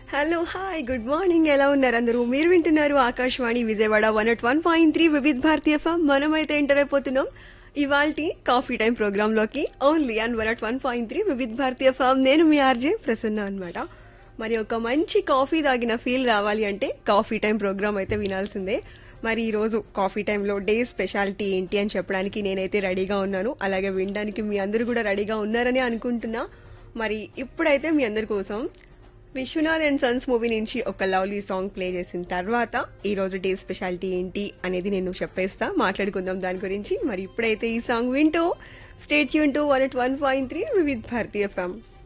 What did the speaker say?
hello hi good morning ఎలా ఉన్నారు అందరూ మీరు వింటున్నారు Akashvani Vijayawada one at one point three Vividh Bharati FM మనమైతే ఎంటర్ అయిపోతున్నాం ఇవాల్టి కాఫీ టైం ప్రోగ్రామ్ లోకి only and one at one point three Vividh Bharati FM నేను మీ ఆర్జే ప్రసన్న అన్నమాట మరి ఒక మంచి కాఫీ తాగిన ఫీల్ రావాలి అంటే కాఫీ టైం ప్రోగ్రామ్ అయితే వినాల్సిందే మరి ఈ రోజు కాఫీ టైంలో డే స్పెషాలిటీ ఏంటి అని చెప్పడానికి నేనైతే రెడీగా ఉన్నాను అలాగే వినడానికి మీ అందరూ కూడా రెడీగా ఉన్నారని అనుకుంటున్నా మరి ఇప్పుడైతే మీ అందరి కోసం విశ్వనాథ్ అండ్ సన్స్ మూవీ నుంచి ఒక లవ్లీ సాంగ్ ప్లే చేసిన తర్వాత ఈ రోజు డే స్పెషాలిటీ ఏంటి అనేది నేను చెప్పేస్తా మాట్లాడుకుందాం దాని గురించి మరి ఇప్పుడైతే ఈ సాంగ్ వింటూ స్టేట్ యూన్ to one at one point three Vividh Bharati ఫ్యామ్